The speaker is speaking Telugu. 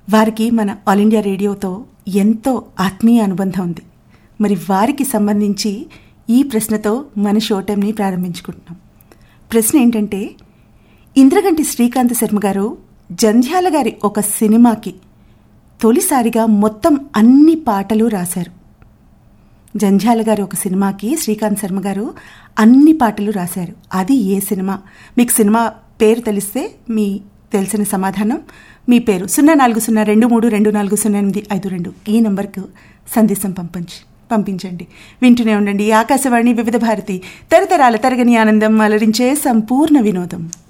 వారికి మన ఆల్ ఇండియా రేడియోతో ఎంతో ఆత్మీయ అనుబంధం ఉంది మరి వారికి సంబంధించి ఈ ప్రశ్నతో మన షో టైంని ప్రారంభించుకుంటున్నాం ప్రశ్న ఏంటంటే ఇంద్రగంటి శ్రీకాంత్ శర్మ గారు జంధ్యాల గారి ఒక సినిమాకి తొలిసారిగా మొత్తం అన్ని పాటలు రాశారు జంధ్యాల గారి ఒక సినిమాకి శ్రీకాంత్ శర్మ గారు అన్ని పాటలు రాశారు అది ఏ సినిమా మీకు సినిమా పేరు తెలిస్తే మీ తెలిసిన సమాధానం మీ పేరు సున్నా నాలుగు సున్నా రెండు మూడు రెండు నాలుగు సున్నా ఎనిమిది ఐదు రెండు ఈ నంబర్కు సందేశం పంపించి పంపించండి వింటూనే ఉండండి ఆకాశవాణి వివిధ భారతి తరతరాల తరగని ఆనందం అలరించే సంపూర్ణ వినోదం